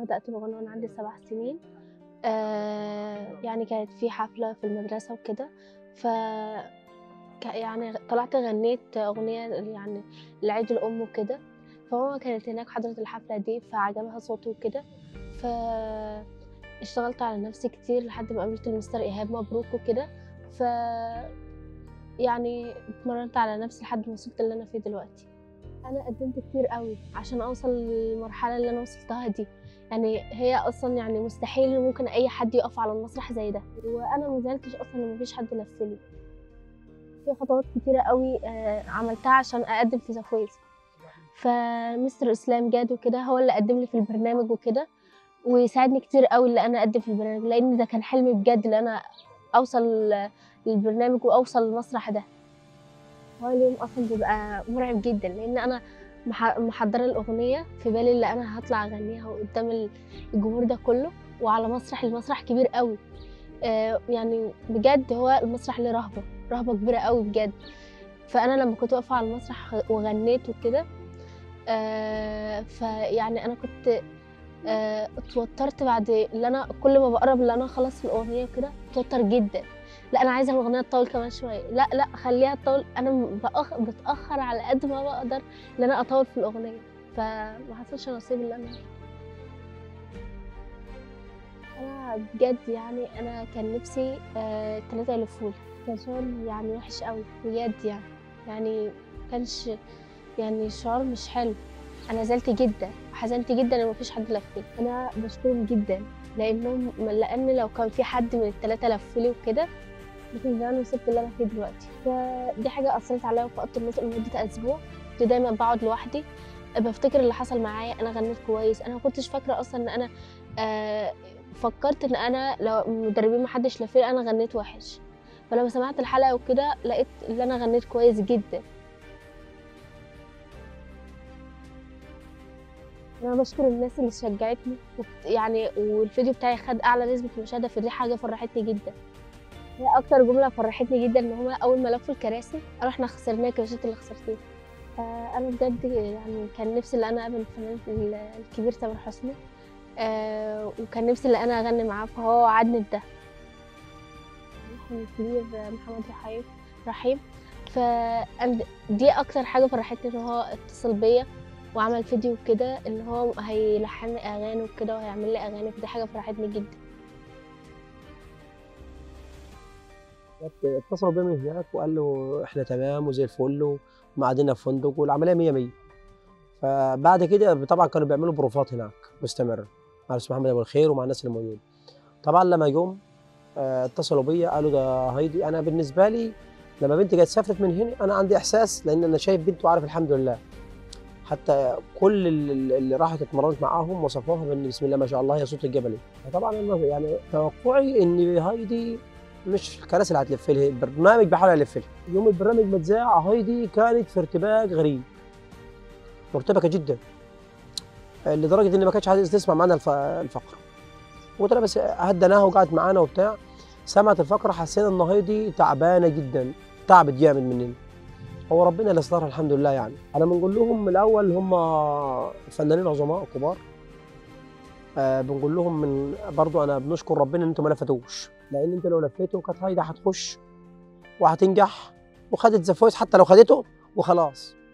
بدأت الغنى وأنا عندي سبع سنين آه يعني كانت في حفلة في المدرسة وكده ف ك- يعني طلعت غنيت أغنية يعني لعيد الأم وكده فماما كانت هناك حضرت الحفلة دي فعجبها صوتي وكده ف اشتغلت على نفسي كتير لحد ما قابلت المستر إيهاب مبروك وكده ف يعني اتمرنت على نفسي لحد ما وصلت اللي أنا فيه دلوقتي أنا قدمت كتير قوي عشان أوصل للمرحلة اللي أنا وصلتها دي يعني هي أصلا يعني مستحيل إن ممكن أي حد يقف على المسرح زي ده وأنا ما زعلتش أصلا إن مفيش حد لفلي في خطوات كتيرة قوي آه، عملتها عشان أقدم في زفويز فمستر إسلام جاد وكده هو اللي قدم لي في البرنامج وكده وساعدني كتير قوي اللي أنا أقدم في البرنامج لأن ده كان حلمي بجد اللي أنا أوصل للبرنامج وأوصل للمسرح ده هو اليوم أصلا بيبقى مرعب جدا لأن أنا مح- محضرة الأغنية في بالي اللي أنا هطلع أغنيها قدام الجمهور ده كله وعلى مسرح المسرح كبير قوي آه، يعني بجد هو المسرح له رهبة رهبة كبيرة قوي بجد فأنا لما كنت واقفة على المسرح وغنيت وكده آه، فيعني أنا كنت آه، اتوترت بعد اللي أنا كل ما بقرب اللي أنا أخلص الأغنية وكده اتوتر جدا لا أنا عايزة الأغنية تطول كمان شوية لا لا خليها تطول أنا بأخ... بتأخر على قد ما بقدر إن أنا أطول في الأغنية فما حصلش نصيب اللي أنا انا بجد يعني انا كان نفسي آه تلاتة يلفولي كان شعور يعني وحش قوي بجد يعني يعني كانش يعني شعور مش حلو انا زعلت جدا وحزنت جدا ان مفيش حد لفلي انا بشكرهم جدا لانهم لان لو كان في حد من التلاتة لفلي وكده ممكن زمان وصلت اللي انا فيه دلوقتي فدي حاجه اثرت عليا وفقدت النطق لمده اسبوع كنت دايما بقعد لوحدي بفتكر اللي حصل معايا انا غنيت كويس انا ما كنتش فاكره اصلا ان انا آه فكرت ان انا لو مدربين ما حدش لفلي انا غنيت وحش فلما سمعت الحلقه وكده لقيت ان انا غنيت كويس جدا انا بشكر الناس اللي شجعتني وبت- يعني والفيديو بتاعي خد اعلى نسبه مشاهده فدي حاجه فرحتني جدا هي اكتر جمله فرحتني جدا ان هما اول ما لفوا الكراسي قالوا احنا خسرناك يا شت اللي خسرتيه فانا بجد يعني كان نفسي ان انا اقابل الفنان ال- الكبير تامر حسني آه وكان نفسي ان انا اغني معاه فهو وعدني بده الكبير محمد رحيم رحيم ف دي اكتر حاجه فرحتني ان هو اتصل بيا وعمل فيديو كده ان هو هيلحن لي اغاني وكده وهيعمل لي اغاني فدي حاجه فرحتني جدا اتصلوا بيه من هناك وقال له احنا تمام وزي الفل ومقعدين في فندق والعمليه 100 100 فبعد كده طبعا كانوا بيعملوا بروفات هناك مستمره مع الاستاذ محمد ابو الخير ومع الناس اللي موجوده طبعا لما جم آه، اتصلوا بيا قالوا ده هايدي انا بالنسبه لي لما بنتي جت سافرت من هنا انا عندي احساس لان انا شايف بنتي وعارف الحمد لله حتى كل اللي اللي راحت اتمرنت معاهم وصفوها بان بسم الله ما شاء الله هي صوت الجبلي فطبعا أنا يعني توقعي ان هايدي مش الكراسي اللي هتلف لها البرنامج بحاول الف لها يوم البرنامج ما اتذاع هايدي كانت في ارتباك غريب مرتبكه جدا لدرجه ان ما كانتش عايزه تسمع معانا الف- الفقره قلت لها بس هديناها وقعدت معانا وبتاع سمعت الفقره حسينا ان هايدي تعبانه جدا تعبت جامد مننا هو ربنا اللي استرها الحمد لله يعني انا بنقول لهم من الاول هم فنانين عظماء كبار آه بنقول لهم من برضو انا بنشكر ربنا ان انتم ما لفتوش لان انت لو لفيته كانت هايدي هتخش وهتنجح وخدت ذا فويس حتى لو خدته وخلاص